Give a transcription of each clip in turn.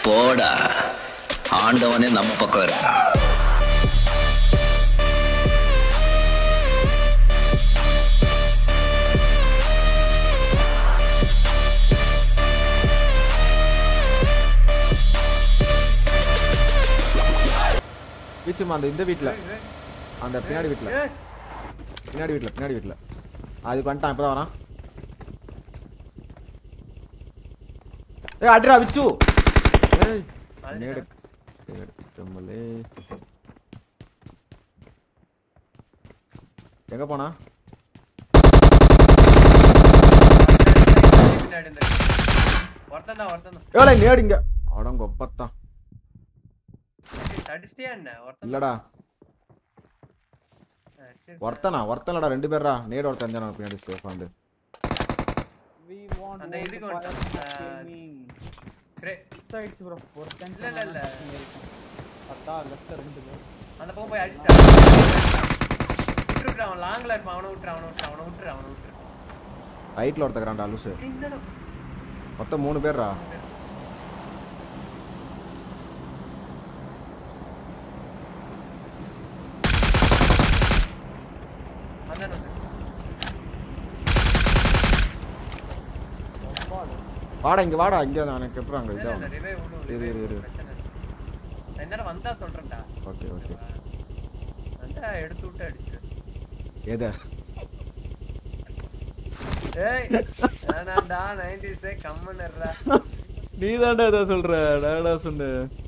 போடா ஆண்டவனே நம்ம பக்கம் இருக்கான் வீச்சுமா அந்த இந்த வீட்டில் அந்த பின்னாடி வீட்டில் பின்னாடி வீட்டில் பின்னாடி வீட்டில் அதுக்கு வந்துட்டான் இப்போ தான் வரான் ஏய் அட்ரா விச்சு ஏய் நேடு எடுத்துட்டோம்லே எங்க போனா பின்னாடி இந்த ஒருத்தன் தான் ஒருத்தன் தான் ஏழை நேடு இங்க அடங்க ஒப்பத்தான் அடிச்சிட்டியா என்ன ஒருத்தன் இல்லடா ஆ, சரி, ஒருத்தனா ஒருத்தனடா ரெண்டு பேர்ரா நேடு ஒருத்தன் இருந்தான் பின்னாடி சேஃபா வந்து We want அந்த world இதுக்கு fire வந்துட்டோம். ஆ, gaming. கிரே- Left sides bro. ஒரு tension இல்ல, இல்ல, இல்ல. இருக்கும். பத்தா left ரெண்டு பேர். அந்த பக்கம் போய் அடிச்சிட்டான் விட்டுரு அவன் லாங்ல இருப்பான் அவனை விட்டுரு அவனை விட்டுரு அவனை விட்டுரு அவனை விட்டுரு ரைட்ல ஒருத்தக்கிறான்டா லூசு ஏய், என்னடா மொத்தம் மூணு பேர்ரா அதான் வந்து. ரொம்ப அது. வாடா இங்க வாடா இங்க எனக்கு எப்பறாங்க இல்ல, இதா இல்ல, revive விடு, இரு, revive இரு, விடு, இரு. பிரச்சனை இல்ல. நான் என்னடா வந்தா சொல்றேன்டா ஓகே ஓகே வந்தா எடுத்து விட்டு அடிச்சிரு எதை ஏய் வேணாண்டா நைன்டிஸே கம்மன் இருடா நீ தான்டா இதை சொல்ற நாடா சொன்ன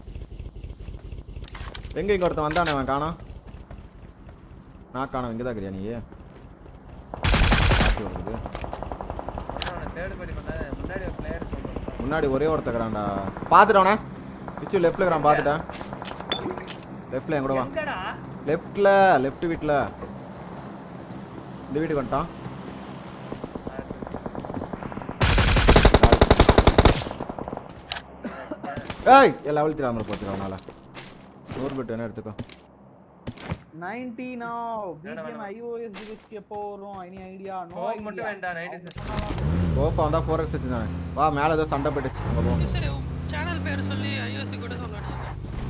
எங்க இங்க ஒருத்தன் வந்தானே அவன் காணோம் நான் காணோம் இங்க தான் இருக்கிறியா நீ பாத்தி வருது அவனை தேர்டு படி பண்ணாத முன்னாடி ஒரு பிளேயர் சொல்றான் முன்னாடி ஒரே ஒருத்தக்கிறான்டா பாத்துட்டவனே பிச்சு லெஃப்ட்ல இருக்கிறான் பாத்துட்டேன் லெஃப்ட்ல என் கூட வா எங்கடா லெஃப்ட்ல லெஃப்ட் வீட்ல இந்த வீட்டுக்கு வந்துட்டான் ஏய் லெவல் த்ரீ ஆமர் போச்சுடா அவனால நூறு பெட் வேணா எடுத்துக்கோ 90 now. வேணாம், BGM வேணாம். iOS device க்கு எப்போ வரும்? Any idea? No கோவம் idea. மட்டும் வேண்டாம் நைன்டிஸ் கோப்பா வந்தா ஃபோர் எக்ஸ் வச்சுதானே வா மேல ஏதோ சண்டை போயிடுச்சு அங்க போவோம் சரி சேனல் பேர் சொல்லி ஐஓசி கூட சொல்ல வேண்டியது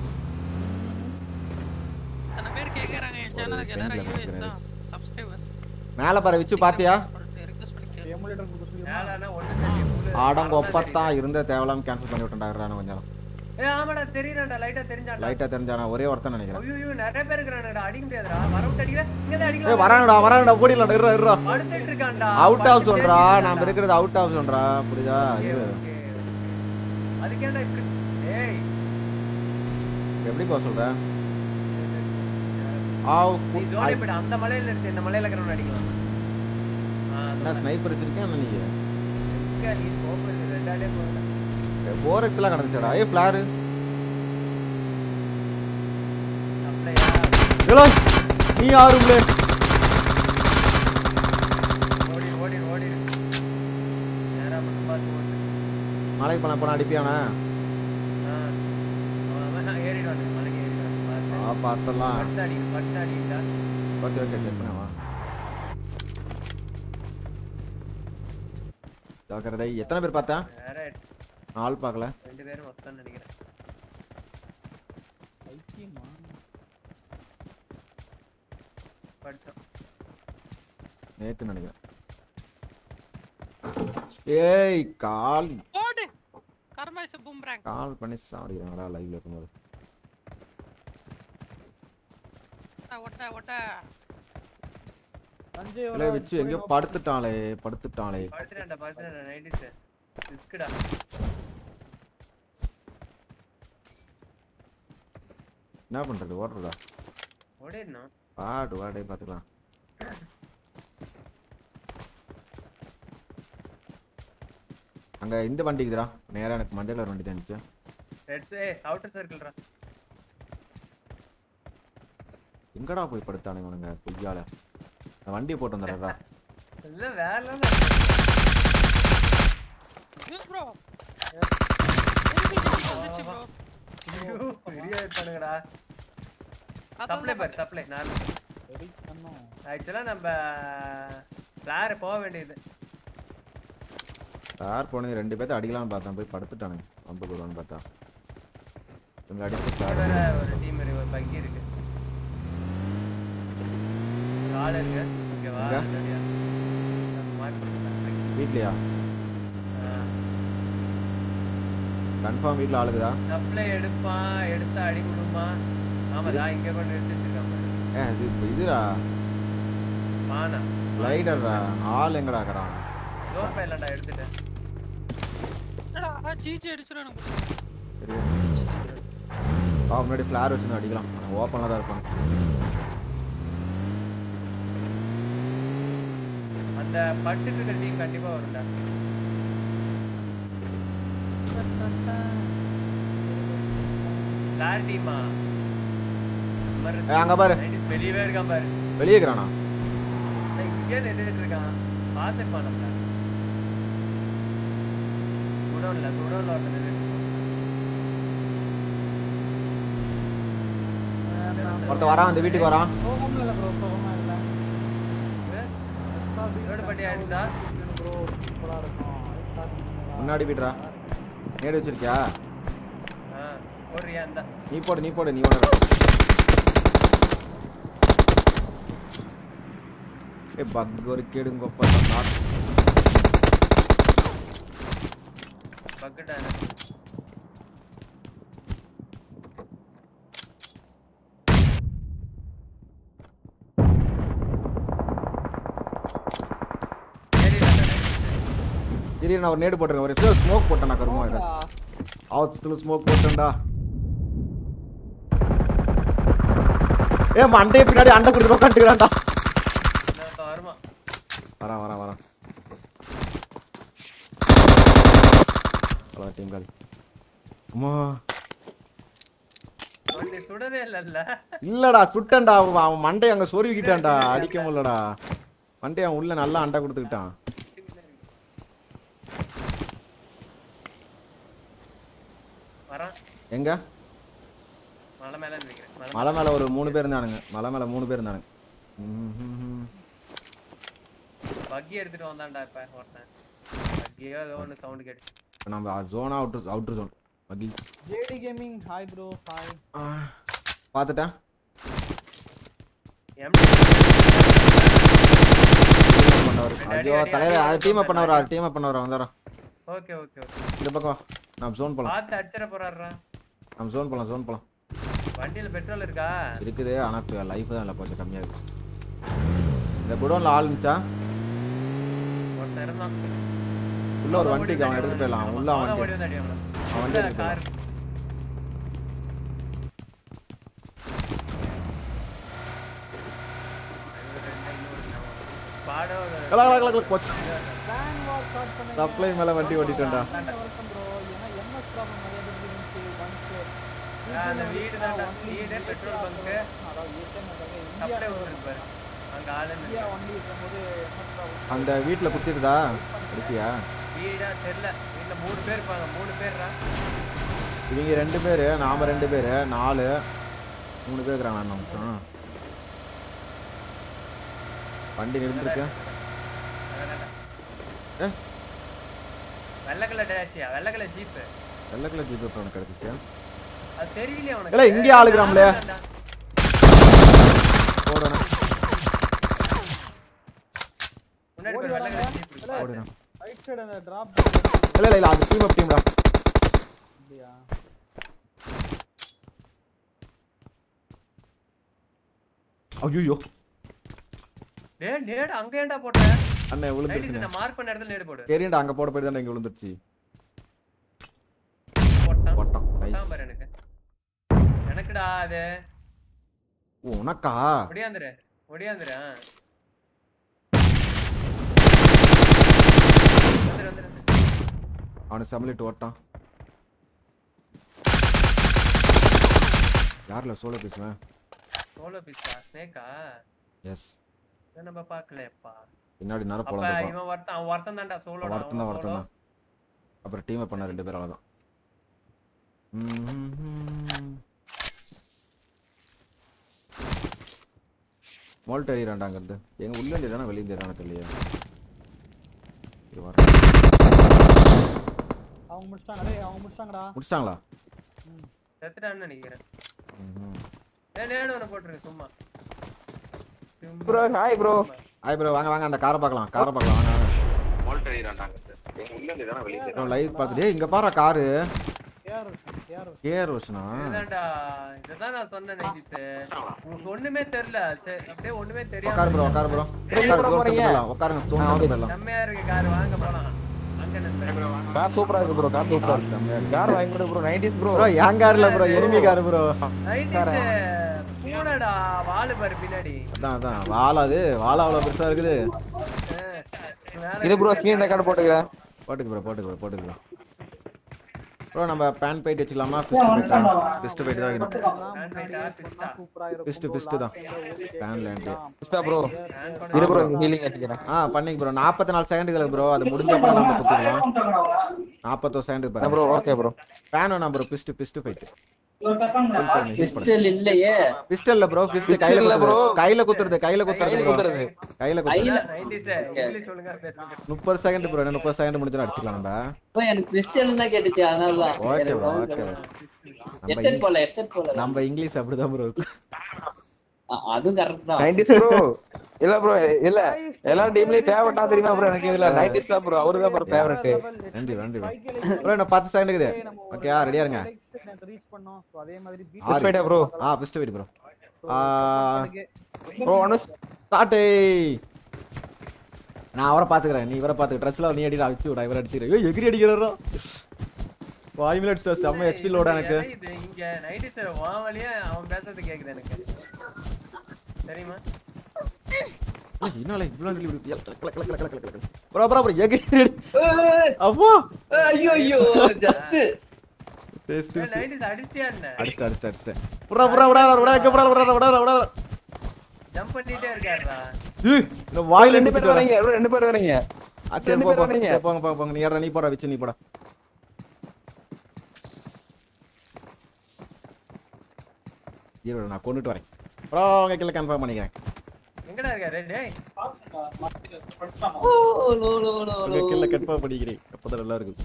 அத்தனை பேர் கேக்குறாங்க என் சேனலுக்கு எல்லாரும் பெண்களை ஐஓஎஸ் தான் கேக்குறாரு. சப்ஸ்கிரைபர்ஸ் மேல பாரு விச்சு பாத்தியா ரிக்வெஸ்ட் பண்ணிக்கிறேன் Emulator கொடுக்க சொல்லிருமா? மேலான ஒண்ணு தெரியும் புல்லு. ஆடங்க மரம் தான் ஒப்பத்தான் இருந்த தேவலாம் கேன்சல் பண்ணி விட்டேன்டா கொஞ்சம் தெரியும். ஏய் ஆமாடா தெரியறடா லைட்டா தெரிஞ்சாடா லைட்டா தெரிஞ்சானா ஒரே ஒருத்தன் நினைக்கிறேன் ஐயோ நிறைய பேர் இருக்கறானடா அடிக்க முடியாதுடா வர விட்டு அடிக்கிற இங்க தான் ஏய் அடிக்கலாம் வரானடா வரானடா ஓடிடலாம் இருடா இருடா படுத்துட்டு இருக்கான்டா அவுட் ஆஃப் படுத்துட்டே சொல்றா இருக்கான்டா. நாம இருக்கிறது அவுட் ஆஃப் சொல்றா புரியுதா Okay, இது okay. அதுக்கேன்டா இப்படி ஏய் எப்படி போக சொல்ற ஆவ் நீ ஜோனி போய்டு அந்த மலையில இருந்து இந்த மலையில இருக்கிறவன அடிக்கலாம் ஆ என்ன அந்த ஸ்னைப்பர் வச்சிருக்கேன் என்ன நீ எங்க நீ ஸ்கோப் ரெண்டாடே போகல ஃபோர் எக்ஸ் எல்லாம் கிடந்துச்சடா ஏய் ஃபிளாரு அப்படியா ஏலோ நீ யாரும்லே ஓடி ஓடி ஓடி நேரா மட்டும் பார்த்து ஓடு மலைக்கு போன போன அடிப்பியானா ஆ அவன் அவன் ஏறிடுவான் மலைக்கு ஏறிடுவான் பார்த்து ஆ பார்த்தலாம் பட்டு அடி பட்டு அடிக்கிட்டா ஓகே ஓகே செக் பண்ணவா ஜாக்கிரதை எத்தனை பேர் பார்த்தா வேற நாலு பார்க்கல ரெண்டு பேரும் மொத்தம் நினைக்கிறேன் ஐக்கியமா? பட்டோம் நேத்து நினைக்கிறேன் ஏய் கால் ஓடு கர்மா இஸ் பூம்ராங் கால் பண்ணி சாடிக்கிறாங்கடா லைவ்ல இருக்கும்போது ஒட்ட ஒட்ட சஞ்சய் இல்லை வர வச்சு எங்கேயோ படுத்துட்டாளே படுத்துட்டாளே படுத்துறேன்டா படுத்துறேன் நைன்டிஸ் ரிஸ்க்குடா என்ன பண்றது ஓடுறதா ஓடிடணும் பாடு வாடே பார்த்துக்கலாம் அங்க இந்த வண்டி இருக்குதுடா நேரா எனக்கு மஞ்சள் கலர் வண்டி தான் இருந்துச்சு ரெட் ஏ அவுட்டர் சர்க்கிள்ரா எங்கடா போய் படுத்தானே இவனுங்க பொய்யால நான் வண்டியை போட்டு வந்துடுறா இல்ல வேற level ஆ யூஸ் ப்ரோ வந்துச்சு ப்ரோ ஐயோ, பெரிய இருப்பானுங்கடா சப்ளை பார் சப்ளை நான் ready பண்ணோம். ஆக்சுவலா நம்ம பிளார் போக வேண்டியது யார் போனது ரெண்டு பேர்த்த அடிக்கலாம்னு பார்த்தேன் போய் படுத்துட்டானுங்க ஐம்பது ரூபான்னு பார்த்தா இவங்க அடிச்சு இங்க வேற ஒரு டீம் இருக்கு ஒரு பக்கி இருக்கு ஒரு ஆள் இருக்கு ஓகேவா எங்க? சரியா மார்க் பண்ணுறேன் வீட்லையா கன்ஃபார்ம் வீட்டில் ஆளுக்குதா சப்ளை எடுப்பான் எடுத்தா அடி விடுமா ஆமாடா இங்க கொண்டு எடுத்து வச்சிருக்கான் பாரு. ஏ இது இப்போ இதுடா வானா லைடர்டா ஆள் எங்கடா இருக்கிறான் சோப்பா இல்லடா எடுத்துட்டேன் என்னடா ஜிஜி அடிச்சிடும் எனக்கு சரி அவன் முன்னாடி ஃப்ளார் வச்சு அடிக்கலாம் ஓப்பனில் தான் இருப்பான் அந்த பட்டுட்டு இருக்க டீம் கண்டிப்பா வரும்டா லார் டீமா ஏய், அங்க பாரு. வெளியவே இருக்கான் பாரு வெளியே இருக்கிறானா நான் இங்கே நின்றுட்டு இருக்கான் பார்த்துருப்பான் நம்மள குடோன்ல குடோன்ல ஒருத்தன் நின்றுட்டு ஒருத்தன் வரான் அந்த வீட்டுக்கு வரான் சோகம்ல இல்ல ப்ரோ சோகமா இல்ல ரோடு பட்டியா இருந்தா ப்ரோ சூப்பரா இருக்கும் முன்னாடி வீடுறா நேடு வச்சிருக்கியா ஆ ஓடுறியா இருந்தா நீ போடு நீ போடு நீ ஓட ஏ பக் ஒரு கேடுங்க நாட் பக்கெட்டா சரி நான் ஒரு நேடு போட்டுருக்கேன் ஒரு சில ஸ்மோக் போட்டேன் கருமா இதை அவசத்துல ஸ்மோக் போட்டேன்டா ஏ மண்டைய பின்னாடி அண்டை கொடுத்து உட்காந்துக்கிறான்டா வருமா வரேன் வரேன் வரேன் ஹலோ டீம் காலி அம்மா வண்டி சுடவே இல்லல்ல இல்லடா சுட்டேன்டா அவன் அவன் மண்டைய அங்க சொருவிக்கிட்டான்டா அடிக்க முடியலடா மண்டைய அவன் உள்ள நல்லா அண்டை கொடுத்துக்கிட்டான் வரான் எங்க மலை மேல நினைக்கிறேன் மலை மலை மேல ஒரு மூணு பேர் இருந்தானுங்க மலை மேல மூணு பேர் இருந்தானுங்க ம்ஹும்ஹும். பக்கி எடுத்துட்டு வந்தான்டா இப்ப ஒருத்தன் பக்கியோ ஏதோ ஒன்று சவுண்ட் கேட்டு இப்ப நம்ம ஜோனா அவுட்ரு அவுட்ரு ஜோன் மகி JD gaming hi bro hi பார்த்துட்டேன் எம்டி பண்ணவர் ஐயோ தலையில அது டீம் அப் பண்ணவர் டீம் அப் பண்ணவர் வந்துடுறோம் ஓகே ஓகே ஓகே இந்த பக்கம் வா. நம்ம ஜோன் போலாம் பார்த்து அடிச்சிட போறாருடா நம்ம ஜோன் போலாம் ஜோன் போலாம் வண்டியில பெட்ரோல் இருக்கா இருக்குது ஆனா லைஃப் தான் இல்லை கொஞ்சம் கம்மியா இருக்கு இந்த குடோன்ல ஆள் இருந்துச்சா ஒருத்தன் இருந்தான் உள்ள ஒரு வண்டிக்கு அவன் எடுத்துட்டு போயிடலாம் உள்ள அவன் ஓடி வண்டி வந்து அடி அவனை அவன் வண்டி எடுத்துட்டு கார் ஸ்பாடோ கலா கலா கலா கலா போச்சு பிளான் வார் ஸ்டார்ட் பண்ணுங்க சப்ளை மேல வண்டி ஓட்டிட்டோம்டா வணக்கம் ப்ரோ ஏன்னா எம்எஸ் ப்ராப்ளம் நிறைய பேருக்கு இருந்துச்சு பங்க் அந்த வீடு தான்டா வீடு பெட்ரோல் பங்க்கு அதாவது ஏற்கனவே இந்தியா சப்ளை ஊர் இருப்பாரு அங்க ஆளு இந்தியா ஒன்லி இருக்கும்போது எம்எஸ் ப்ராப்ளம் அந்த வீட்டுல குத்திடுதா இருக்கியா வீடா தெரியல வீட்டுல மூணு பேர் இருப்பாங்க மூணு பேர்ரா இவங்க ரெண்டு பேரு நாம ரெண்டு பேரு நாலு மூணு பேர் இருக்கிறாங்க அண்ணன் நிமிஷம் வண்டி நிறுத்திருக்கு ஏ? வெள்ளை கலர் டேஷியா வெள்ளை கலர் ஜீப்பு வெள்ளை கலர் ஜிபே இப்போ உனக்கு கிடைச்சிச்சு அது தெரியலையே உனக்கு இல்ல, இங்கேயே ஆளுக்குறாங்களே. போடணும் முன்னாடி ஒரு வெள்ளை கலர் ஜீப் இருக்கு பாரு. ஓடிடும் ரைட் சைடு அந்த டிராப் இல்ல இல்ல இல்ல அது டீம் அப் டீம்டா அப்படியா ஐயோ டேய் நேடு அங்க ஏன்டா போட்ட அண்ணே ரைட் விழுந்துருச்சுங்க இந்த மார்க் பண்ண இடத்துல நேடு போடு தெரியும்டா அங்க போட போய் தான் இங்க விழுந்துருச்சு போட்டான் போட்டான் போட்டான் நைஸ் பாரு எனக்கு எனக்குடா அது ஓ உனக்கா ஒடியாந்துரு ஒடியாந்துரு ஆ. வந்துரு வந்துரு வந்துரு. அவனை சமலிட்டு ஓட்டான் யார்ல சோலோ பேசுவேன் சோலோ பீஸா ஸ்னேக்கா எஸ் இதை நம்ம பார்க்கலையப்பா பின்னாடி நேரம் அப்ப போலாம் இவன் ஒருத்தன் அவன் ஒருத்தன் தான்டா சோலோ வருத்தம் தான் வருத்தம் தான் அப்புறம் டீமை பண்ண ரெண்டு பேரும் அவ்வளோதான் மோல்ட் எறிகிறான்டா அங்கேருந்து எங்க உள்ள தானே வெளியே தானே தெரியல இது வர அவங்க முடிச்சிட்டாங்க டேய் அவங்க முடிச்சிட்டாங்கடா முடிச்சிட்டாங்களா செத்துட்டான்னு நினைக்கிறேன் ம்ஹும். ஏய் நேடு ஒன்று போட்டுருங்க சும்மா bro hi bro hi bro வாங்க வாங்க அந்த காரை பார்க்கலாம் காரை பார்க்கலாம் வாங்க வாங்க மால்ட் அடிக்கிறான்டாங்க எங்க உள்ள இருந்து தானே வெளியே ப்ரோ லைவ் பார்த்துட்டு இங்க பாரு காரு கேஆர் கேஆர் கேர் ரோஷனா இதுதான்டா இதுதான் நான் சொன்னேன் நைட்டிஸ் உங்களுக்கு ஒண்ணுமே தெரியல சரி, அப்படியே ஒண்ணுமே உட்காரு ப்ரோ தெரியாம உட்காரு ப்ரோ எங்க உட்காரு bro ப்ரோ போறீங்க? சென்டர்லாம் உட்காருங்க சோன் சென்டர்லாம் செம்மையா இருக்கு கார் வாங்க போலாம் அங்க நின்று கார் சூப்பரா இருக்கு ப்ரோ கார் சூப்பரா இருக்கு செம்மையா இருக்கு கார் வாங்கி கொடு ப்ரோ 90s ப்ரோ ப்ரோ என் கார்ல ப்ரோ எனிமி கார் ப்ரோ நைட்டிஸ் பூனடா வாலு பாரு பின்னாடி அதான் அதான் வாலாது வாலா அவ்வளோ பெருசா இருக்குது அஹ், மேல இது ப்ரோ ஸ்கிரீன் ரெக்கார்ட் போட்டுக்கிறேன் போட்டுக்கு ப்ரோ போட்டுக்கு ப்ரோ போட்டுக்கு ப்ரோ ப்ரோ நம்ம பேன் பைட் வச்சுக்கலாமா பிஸ்ட் பைட்டா பிஸ்ட் பைட் தான் வைக்கணும் சூப்பரா இருக்கும் பிஸ்ட் பிஸ்ட் தான் பேன்ல என்கிட்ட இஷ்டா ப்ரோ hand பண்ண- இது ப்ரோ ஹீலிங் எடுத்துக்கிறேன் ஆ பண்ணிக்கு ப்ரோ நாற்பத்தி நாலு செகண்டுகள் ப்ரோ அது முடிஞ்ச அப்புறம் நம்ம குத்துக்கலாம் நாற்பத்தோரு செகண்ட் பாருங்க ப்ரோ ஓகே ப்ரோ பேன் வேணாம் bro fist fist fight pistol இல்லையே பிஸ்டல்ல ப்ரோ பிஸ்ட் Pistol கையில இல்ல குத்துறது bro. கையில குத்துறது கையில குத்துறது கையில bro. குத்துறது கையில குத்துறது கையில நைட்டிஸ் இங்கிலீஷ் சொல்லுங்க பேசுங்க முப்பது செகண்ட் ப்ரோ என்ன முப்பது செகண்ட் முடிஞ்சா அடிச்சுக்கலாம் நம்ம அப்ப எனக்கு பிஸ்டல் தான் கேட்டுச்சு அதனாலதான் ஓகே எனக்கு ப்ரோ doubt ஓகே இல்ல. நம்ம எத்தனை இங்- போல எத்தனை போல நம்ம இங்கிலீஷ் அப்படிதான் ப்ரோ அ- அதுவும் கரெக்ட் தான் 90s ப்ரோ இல்ல ப்ரோ இல்ல எல்லா டீம்லயும் ஃபேவரட்டா தெரியுமா ப்ரோ எனக்கு இதுல 90s தான் ப்ரோ அவரு தான் ப்ரோ ஃபேவரட் நன்றி நன்றி ப்ரோ ப்ரோ என்ன பத்து செகண்ட் இருக்குது ஓகே ரெடியா இருங்க ரீச் பண்ணோம் சோ அதே மாதிரி beat ஆறு. ஃபைட்டா ப்ரோ ஆ பிஸ்ட் ஃபைட் ப்ரோ So, ஆ. சாப்பாடுக்கு ப்ரோ ஒன்னு ஸ்டார்ட் நான் அவரை பாத்துக்கிறேன் நீ இவரை பாத்துக்க ட்ரெஸ்ல நீ அடி அடிச்சு விட இவரை அடிச்சிரு ஏய் எகிரி அடிக்கிறாரோ வாய் மினிட் ஸ்ட்ரெஸ் செம்ம ஹெச்பி லோட எனக்கு இது இங்க நைட்டிஸ் வான் வழியா அவன் பேசுறது கேக்குது எனக்கு தெரியுமா என்னால இவ்வளவு சொல்லி ப்ரோ ப்ரோ ப்ரோ எகிரி அடி அப்பா ஐயோ ஐயோ ஜஸ்ட் டேஸ்ட் நைட்டிஸ் அடிச்சிட்டியா என்ன அடிச்சிட்டு அடிச்சிட்டு அடிச்சிட்டு புறா புறா விடா விடா எங்க புறா விடா விடா விடா ஜம்ப் பண்ணிட்டே இருக்காருடா ஏய் இந்த வாயில ரெண்டு பேர் நிக்கிட்டு வரீங்க bro, ரெண்டு பேர் வரீங்க ஆ சரி ரெண்டு போ பேர் போ வரீங்க. சரி, போங்க போங்க போங்க நீ ஏறா நீ போடா விச்சு நீ போடா இரு நான் கொண்டுட்டு வரேன் அப்புறம் உங்க கிட்ட கன்ஃபார்ம் பண்ணிக்கிறேன் எங்கடா இருக்காரு டேய் ஓ லோ லோ லோ உங்க கிட்ட கன்ஃபார்ம் பண்ணிக்கிறேன் அப்பதான் நல்லா இருக்கும்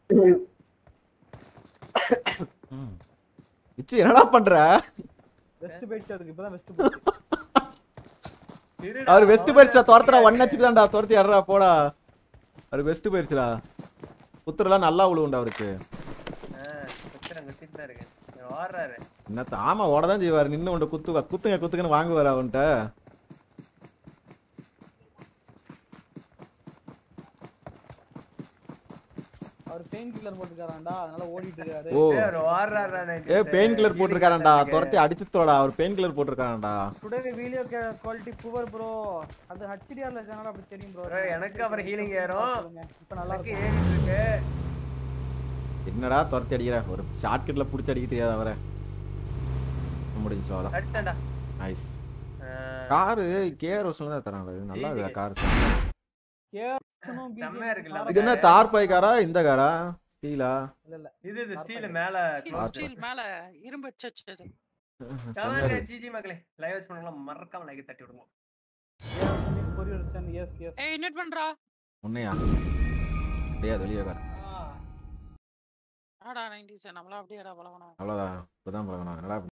ம். விச்சு என்னடா பண்ற வெஸ்ட் போயிடுச்சு அதுக்கு இப்பதான் வெஸ்ட் போயிடுச்சு இருடா, அவர் வெஸ்ட் அவன் போயிருச்சா துரத்துறா ஒன் இருக்காரு. ஹெச்பி தான்டா துரத்தி ஏறா போடா அவர் வெஸ்ட் போயிருச்சுடா குத்துறலாம் நல்லா உழுவுண்டா அவருக்கு ஆ, குத்துறேன், குத்திட்டு தான் இருக்கேன். இவர் ஓடுறாரு. என்னத்த ஆமா ஓட தான் செய்வார் நின்று உன்ட்ட குத்து குத்துங்க குத்துங்கன்னு வாங்குவார் அவன்கிட்ட அவர் பெயின் கில்லர் போட்டுக்காராண்டா அதனால ஓடிட்டு இருக்காரு ஓ டேய், அவர் ஓடுறாருடா night. ஏ பெயின் கில்லர் healing போட்டிருக்காரன்டா பண்றதுக்கு. துரத்தி அடிச்சுத்தோடா அவர் பெயின் கில்லர் போட்டிருக்காரன்டா today video quality poor bro அது ஹெச்டிஆர்ல இருக்கனால அப்படி தெரியும் ப்ரோ Bro, எனக்கு அப்புறம் healing ஏறும். இப்போ நல்லா எனக்கு இருக்கு ஏறிட்டு இருக்கு. என்னடா துரத்தி அடிக்கிற ஒரு ஷார்ட் கட்ல புடிச்சு அடிக்க தெரியாது அவரை முடிஞ்சு அவ்வளோ அடிச்சிட்டேன்டா. நைஸ் ஆ, காரு கேஆர் தான் தராங்க நல்லா இருக்கா கார் கேட்கணும் செம்மையா இருக்குல்ல இது என்ன தார் பாய் காரா இந்த காரா ஸ்டீலா இல்ல இல்ல இது இது ஸ்டீல் மேல ஸ்டீல் மேல இரும்பு சச்சு அது கமெண்ட் ஜிஜி மக்களே லைவ் வாட்ச் பண்ணலாம் மறக்காம லைக் தட்டி விடுங்க கொரியர் சென்ட் எஸ் எஸ் ஏய் இன்வைட் பண்றா உன்னையா தெரியாது வெளியே கார் ஆடா 90s நம்மள அப்படியேடா பழகணும் அவ்வளோதான் இப்போதான் பழகணும் என்னடா